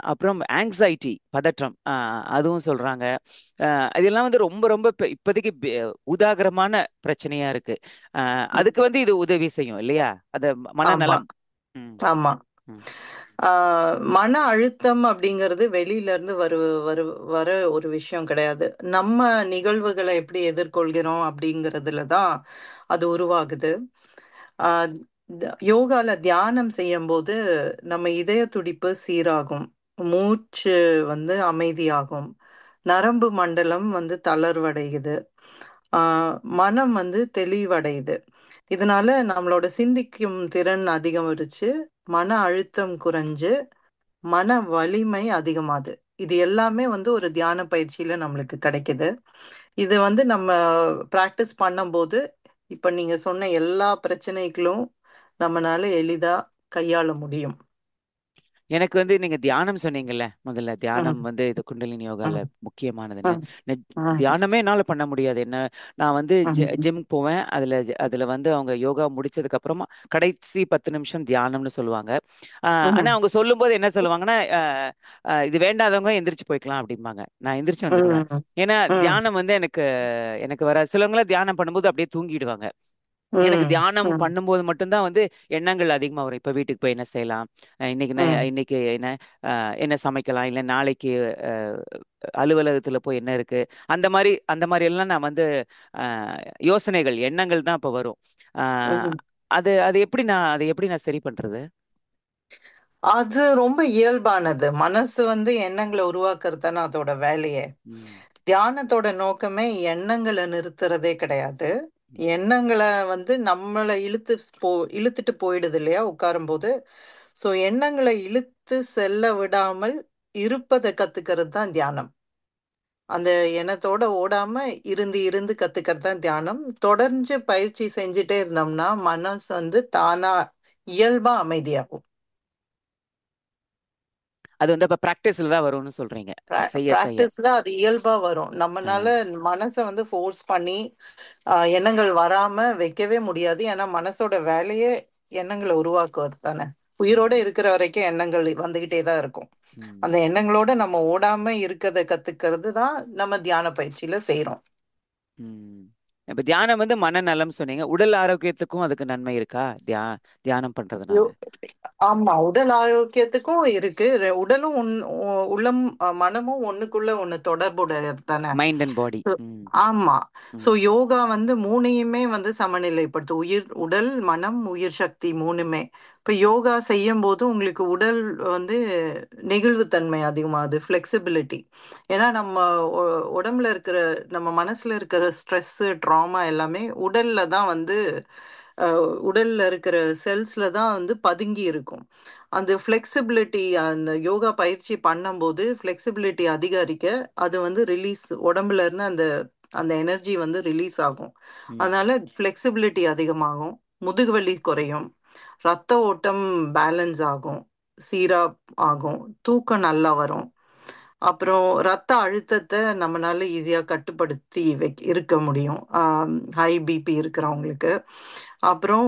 அப்புறம் ஆங்ஸைட்டி பதற்றம் அஹ், அதுவும் சொல்றாங்க அஹ், இதெல்லாம் வந்து ரொம்ப ரொம்ப இப்ப- இப்போதைக்கு பி- உதாகரமான பிரச்சனையா இருக்கு அஹ், அதுக்கு வந்து இது உதவி செய்யும் இல்லையா அது ஆமா மனநலம் ம், ஆமா ம், ஆஹ் மன அழுத்தம் அப்படிங்கிறது வெளியில இருந்து வரு வரு வர ஒரு விஷயம் கிடையாது நம்ம நிகழ்வுகளை எப்படி எதிர்கொள்கிறோம் அப்படிங்கிறதுல தான் அது உருவாகுது ஆஹ் த- யோகால தியானம் செய்யும்போது நம்ம இதய துடிப்பு சீராகும் மூச்சு வந்து அமைதியாகும் நரம்பு மண்டலம் வந்து தளர்வடையுது ஆஹ் மனம் வந்து தெளிவடையுது இதனால நம்மளோட சிந்திக்கும் திறன் அதிகரிச்சு மன அழுத்தம் குறைஞ்சு மன வலிமை அதிகமாகுது இது எல்லாமே வந்து ஒரு தியான பயிற்சியில நம்மளுக்கு கிடைக்குது இது வந்து நம்ம ப்ராக்டிஸ் பண்ணும்போது இப்ப நீங்க சொன்ன எல்லா பிரச்சனைகளும் நம்மனால எளிதா கையாள முடியும் எனக்கு வந்து நீங்க தியானம் சொன்னீங்கல்ல முதல்ல தியானம் ம், வந்து இது குண்டலினி யோகால ம், முக்கியமானதுன்னு ம், நெ- ம், தியானமே என்னால பண்ண முடியாது என்ன நான் வந்து ம், ஜிம் போவேன் அதுல அதுல வந்து அவங்க யோகா முடிச்சதுக்கு அப்புறமா கடைசி பத்து நிமிஷம் தியானம்னு சொல்லுவாங்க ஆஹ் ஆனா ம், அவங்க சொல்லும்போது என்ன சொல்லுவாங்கன்னா ஆஹ் ஆஹ் இது வேண்டாதவங்க எந்திரிச்சு போய்க்கலாம் அப்படிம்பாங்க நான் எந்திரிச்சு வந்துடுவேன் ம், ஏன்னா ம், தியானம் வந்து எனக்கு எனக்கு வர சிலவங்கள தியானம் பண்ணும்போது அப்படியே தூங்கிடுவாங்க எனக்கு ம், தியானம் ம், பண்ணும்போது மட்டும்தான் வந்து எண்ணங்கள் அதிகமா வரும் இப்ப வீட்டுக்கு போய் என்ன செய்யலாம் அஹ் இன்னைக்கு நான் ம், இன்னைக்கு என்ன அஹ் என்ன சமைக்கலாம் இல்ல நாளைக்கு அஹ், அலுவலகத்துல போய் என்ன இருக்கு அந்த மாதிரி அந்த மாதிரி எல்லாம் நான் வந்து அஹ், யோசனைகள் எண்ணங்கள் தான் இப்ப வரும் அஹ், ம். அது அது எப்படி நான் அதை எப்படி நான் சரி பண்றது அது ரொம்ப இயல்பானது மனசு வந்து எண்ணங்களை உருவாக்குறது தானே அதோட வேலையே ம், தியானத்தோட நோக்கமே எண்ணங்களை நிறுத்துறதே கிடையாது எண்ணங்களை வந்து நம்மளை இழுத்து போ இழுத்துட்டு போயிடுது இல்லையா உட்காரும்போது ஸோ எண்ணங்களை இழுத்து செல்ல விடாமல் இருப்பதை கத்துக்கிறது தான் தியானம் அந்த எண்ணத்தோட ஓடாம இருந்து இருந்து கத்துக்கிறது தான் தியானம் தொடர்ந்து பயிற்சி செஞ்சுட்டே இருந்தோம்னா மனசு வந்து தானா இயல்பா அமைதியாகும் அது வந்து அப்ப பிராக்டிஸ்ல தான் வரும்னு சொல்றீங்க செய்ய செய்ய ப்ராக்டிஸ்ல அது இயல்பா வரும் நம்மனால மனசை வந்து ஃபோர்ஸ் பண்ணி ஆஹ், எண்ணங்கள் வராம வைக்கவே முடியாது ஏன்னா மனசோட வேலையே எண்ணங்களை உருவாக்குவது தானே உயிரோட இருக்கிற வரைக்கும் எண்ணங்கள் வந்துகிட்டே தான் இருக்கும் ம், அந்த எண்ணங்களோட நம்ம ஓடாம இருக்கிறத கத்துக்கிறது தான் நம்ம தியான பயிற்சியில செய்றோம் ம். இப்ப தியானம் வந்து மனநலம் சொன்னீங்க உடல் ஆரோக்கியத்துக்கும் அதுக்கு நன்மை இருக்கா தியா தியானம் பண்றதுனால யோ- ஆமா உடல் ஆரோக்கியத்துக்கும் இருக்கு ரெ- உடலும் உன்- உ- உள்ளம் அஹ், மனமும் ஒண்ணுக்குள்ள ஒண்ணு தொடர்புடையது தானே மைண்ட் அண்ட் பாடி So, ம் ஆமா சோ ம் யோகா வந்து மூணையுமே வந்து சமநிலைப்படுத்து உயிர் உடல் மனம் உயிர் சக்தி மூணுமே இப்ப யோகா செய்யும் போது உங்களுக்கு உடல் வந்து நெகிழ்வுத்தன்மை அதிகமாகுது ஃப்ளெக்சிபிலிட்டி ஏன்னா நம்ம உ- உடம்புல இருக்கிற நம்ம மனசுல இருக்கிற ஸ்ட்ரெஸ் ட்ராமா எல்லாமே உடல்ல தான் வந்து அஹ், உடல்ல இருக்கிற செல்ஸ்ல தான் வந்து பதுங்கி இருக்கும் அந்த ஃப்ளெக்சிபிலிட்டி அந்த யோகா பயிற்சி பண்ணும்போது ஃப்ளெக்சிபிலிட்டி அதிகரிக்க அது வந்து ரிலீஸ் உடம்புல இருந்து அந்த அந்த எனர்ஜி வந்து ரிலீஸ் ஆகும் ம் அதனால ஃப்ளெக்சிபிலிட்டி அதிகமாகும் முதுகுவலி குறையும் ரத்த ஓட்டம் பேலன்ஸ் ஆகும் சீரா ஆகும் தூக்கம் நல்லா வரும் அப்புறம் ரத்த அழுத்தத்தை நம்மளால ஈஸியாக கட்டுப்படுத்தி வை இருக்க முடியும் ஹை பிபி இருக்கிறவங்களுக்கு அப்புறம்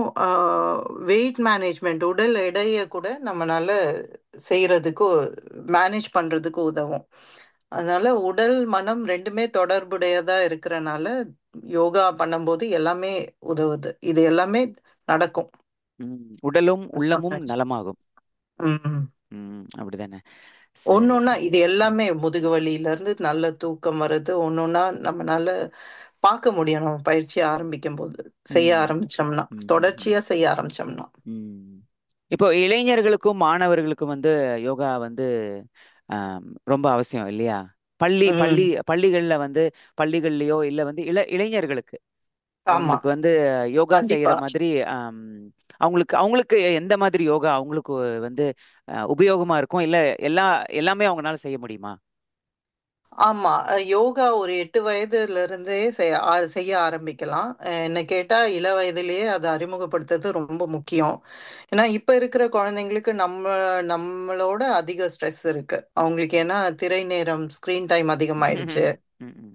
வெயிட் மேனேஜ்மெண்ட் உடல் எடையை கூட நம்மளால செய்யறதுக்கு மேனேஜ் பண்றதுக்கு உதவும் அதனால உடல் மனம் ரெண்டுமே தொடர்புடையதா இருக்கிறனால யோகா பண்ணும்போது எல்லாமே உதவுது இது எல்லாமே நடக்கும் ம். உடலும் உள்ளமும் நலமாகும் ம் ம் அப்படிதானே சரி ஒன்னொன்னா இது ம் எல்லாமே முதுகு வலியில இருந்து நல்ல தூக்கம் வருது ஒன்னொன்னா நம்மனால பார்க்க முடியும் நம்ம பயிற்சி ஆரம்பிக்கும் போது செய்ய ம் ஆரம்பிச்சோம்னா ம் ம் தொடர்ச்சியா செய்ய ஆரம்பிச்சோம்னா ம். இப்போ இளைஞர்களுக்கும் மாணவர்களுக்கும் வந்து யோகா வந்து ஆம், ரொம்ப அவசியம் இல்லையா பள்ளி பள்ளி ம் பள்ளிகள்ல வந்து பள்ளிகள்லயோ இல்ல வந்து இள இளைஞர்களுக்கு ஆமா அவங்களுக்கு வந்து யோகா செய்யற கண்டிப்பா மாதிரி ஆம், அவங்களுக்கு அவங்களுக்கு எந்த மாதிரி யோகா அவங்களுக்கு வந்து அஹ், உபயோகமா இருக்கும் இல்ல எல்லா எல்லாமே அவங்களால செய்ய முடியுமா ஆமா அஹ் யோகா ஒரு எட்டு வயதுல இருந்தே செய்ய ஆ- செய்ய ஆரம்பிக்கலாம் அஹ் என்ன கேட்டா இள வயதிலேயே அதை அறிமுகப்படுத்துறது ரொம்ப முக்கியம் ஏன்னா இப்ப இருக்கிற குழந்தைங்களுக்கு நம்ம நம்மளோட அதிக ஸ்ட்ரெஸ் இருக்கு அவங்களுக்கு ஏன்னா திரை நேரம் ஸ்கிரீன் டைம் அதிகமாயிடுச்சு ம், ம்.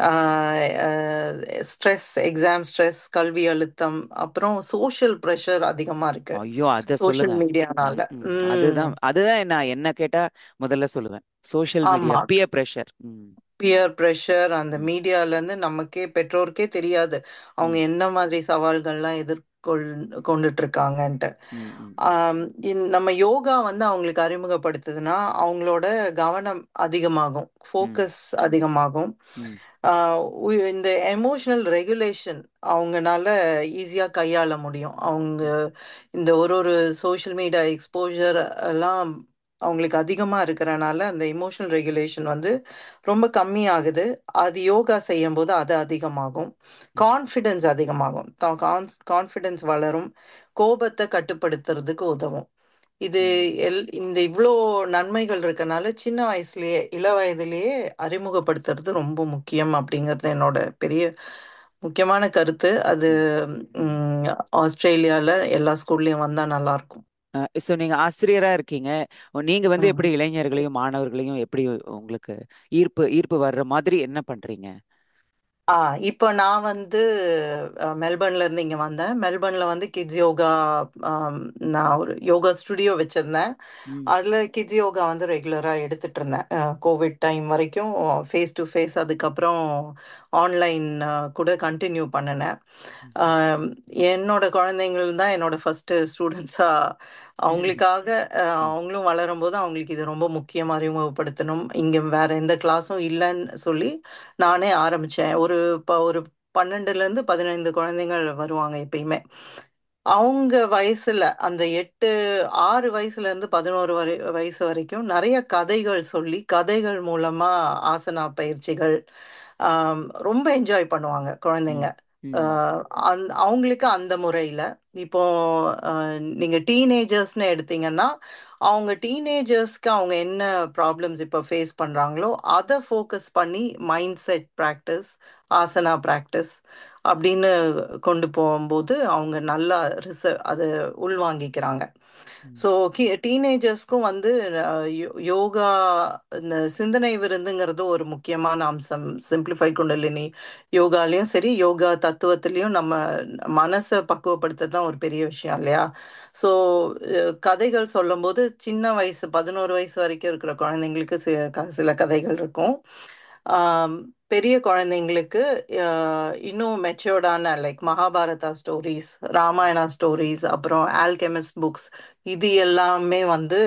ஸ்ட்ரெஸ் எக்ஸாம் ஸ்ட்ரெஸ் கல்வி அழுத்தம் அப்புறம் சோஷியல் ப்ரெஷர் அதிகமா இருக்கு ஐயோ அத சோஷியல் சொல்லுங்க மீடியானால ம், ம். ம் அதுதான் அதுதான் நான் என்ன கேட்டா முதல்ல சொல்லுவேன் சோஷியல் மீடியா ஆமா பியர் ப்ரெஷர் ம் பியர் ப்ரெஷர் அந்த ம், மீடியால இருந்து நமக்கே பெற்றோருக்கே தெரியாது அவங்க ம், என்ன மாதிரி சவால்கள்லாம் எதிர்கொள் கொண்டுட்டு இருக்காங்கன்ட்டு ம், ம், ம், ஆம், இந்- நம்ம யோகா வந்து அவங்களுக்கு அறிமுகப்படுத்துதுன்னா அவங்களோட கவனம் அதிகமாகும் ம், ஃபோக்கஸ் அதிகமாகும் ம், ஆஹ் உ- இந்த எமோஷனல் ரெகுலேஷன் அவங்கனால ஈஸியா கையாள முடியும் அவங்க ம், இந்த ஒரு ஒரு சோஷியல் மீடியா எக்ஸ்போஜர் எல்லாம் அவங்களுக்கு அதிகமா இருக்கிறனால அந்த எமோஷனல் ரெகுலேஷன் வந்து ரொம்ப கம்மியாகுது அது யோகா செய்யும் போது அது அதிகமாகும் ம், கான்ஃபிடென்ஸ் அதிகமாகும் கான்ஃபிடென்ஸ் வளரும் கோபத்தை கட்டுப்படுத்துறதுக்கு உதவும் இது ம், எல் இந்த இவ்வளோ நன்மைகள் இருக்கனால சின்ன வயசுலயே இள வயதிலேயே அறிமுகப்படுத்துறது ரொம்ப முக்கியம் அப்படிங்கிறது என்னோட பெரிய முக்கியமான கருத்து அது ம். ம், ஆஸ்திரேலியால எல்லா ஸ்கூல்லயும் வந்தா நல்லா இருக்கும் ஸோ நீங்க ஆசிரியரா இருக்கீங்க நீங்க வந்து ம். எப்படி இளைஞர்களையும் மாணவர்களையும் எப்படி உங்களுக்கு ஈர்ப்பு ஈர்ப்பு வர்ற மாதிரி என்ன பண்றீங்க ஆ இப்போ நான் வந்து அஹ், மெல்பர்ன்ல இருந்து இங்க வந்தேன் மெல்பர்ன்ல வந்து கிட்ஸ் யோகா ஆம், நான் ஒரு யோகா ஸ்டுடியோ வச்சிருந்தேன் ம் அதுல கிட்ஸ் யோகா வந்து ரெகுலரா எடுத்துட்டு இருந்தேன் கோவிட் டைம் வரைக்கும் ஃபேஸ் டு ஃபேஸ் அதுக்கப்புறம் ஆன்லைன் கூட கண்டினியூ பண்ணினேன் ம், ஆம், என்னோட குழந்தைங்கள் தான் என்னோட ஃபர்ஸ்ட் ஸ்டூடெண்ட்ஸா அவங்களுக்காக அஹ், ம், அவங்களும் வளரும்போது அவங்களுக்கு இது ரொம்ப முக்கியம் அறிமுகப்படுத்தணும் இங்க வேற எந்த கிளாஸும் இல்லைன்னு சொல்லி நானே ஆரம்பிச்சேன் ஒரு ப- ஒரு பன்னெண்டுல இருந்து பதினைந்து குழந்தைகள் வருவாங்க எப்பயுமே அவங்க வயசுல அந்த எட்டு ஆறு வயசுல இருந்து பதினோரு வரை வயசு வரைக்கும் நிறைய கதைகள் சொல்லி கதைகள் மூலமா ஆசனா பயிற்சிகள் ஆம், ரொம்ப என்ஜாய் பண்ணுவாங்க குழந்தைங்க ம், ம், ஆஹ் அந்த- அவங்களுக்கு அந்த முறையில இப்போ ஆஹ், நீங்க டீனேஜர்ஸ்னு எடுத்தீங்கன்னா அவங்க டீனேஜர்ஸ்க்கு அவங்க என்ன ப்ராப்ளம்ஸ் இப்போ ஃபேஸ் பண்றாங்களோ அதை ஃபோக்கஸ் பண்ணி mind set practice asana practice அப்படின்னு கொண்டு போகும்போது அவங்க நல்லா ரிச அதை உள்வாங்கிக்கிறாங்க ம், ஸோ டீனேஜர்ஸ்க்கும் வந்து அஹ், யோ- யோகா இந்த சிந்தனை விருந்துங்கிறது ஒரு முக்கியமான அம்சம் சிம்பிளிஃபை குண்டலினி யோகாலையும் சரி யோகா தத்துவத்திலையும் நம்ம மனசை பக்குவப்படுத்துறது தான் ஒரு பெரிய விஷயம் இல்லையா ஸோ கதைகள் சொல்லும்போது சின்ன வயசு பதினோரு வயசு வரைக்கும் இருக்கிற குழந்தைங்களுக்கு சி- க- சில கதைகள் இருக்கும் ஆம், பெரிய குழந்தைங்களுக்கு அஹ், இன்னும் மெச்சோர்டான like Mahabharata stories Ramayana stories அப்புறம் ஆல்கெமிஸ்ட் புக்ஸ் இது எல்லாமே வந்து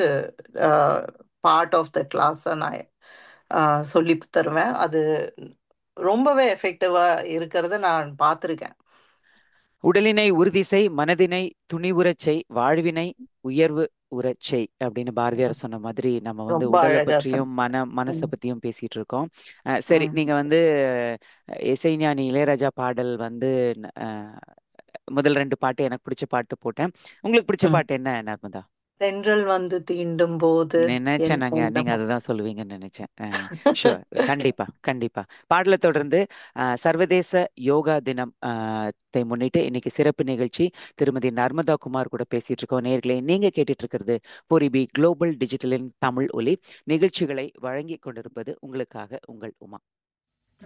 பார்ட் ஆஃப் த கிளாஸ் நான் அஹ், சொல்லி தருவேன் அது ரொம்பவே எஃபெக்டிவா இருக்கிறத நான் பார்த்துருக்கேன் உடலினை உறுதி செய் மனதினை துணிவுறச் செய் வாழ்வினை உயர்வு உறச் செய் அப்படின்னு பாரதியார் சொன்ன மாதிரி நம்ம வந்து ரொம்ப உடலை அழகா பற்றியும் சொன்ன மன மனசை ம், பத்தியும் பேசிட்டு இருக்கோம் அஹ் சரி ம், நீங்க வந்து அஹ், இசைஞானி இளையராஜா பாடல் வந்து அஹ், முதல் ரெண்டு பாட்டு எனக்கு பிடிச்ச பாட்டு போட்டேன் உங்களுக்கு பிடிச்ச ம். பாட்டு என்ன நர்மதா தென்றல் வந்து தீண்டும் போது என் நினைச்சேன் நாங்க நீங்க எண்ணமும் அதுதான் சொல்லுவீங்கன்னு நினைச்சேன் ஷுவர் கண்டிப்பா கண்டிப்பா பாடலை தொடர்ந்து அஹ், சர்வதேச யோகா தினம் அஹ், தை முன்னிட்டு இன்னைக்கு சிறப்பு நிகழ்ச்சி திருமதி நர்மதா குமார் கூட பேசிட்டு இருக்கோம் நேர்களே நீங்க கேட்டுட்டு இருக்கிறது பொரிபி குளோபல் டிஜிட்டலின் தமிழ் ஒலி நிகழ்ச்சிகளை வழங்கி கொண்டிருப்பது உங்களுக்காக உங்கள் உமா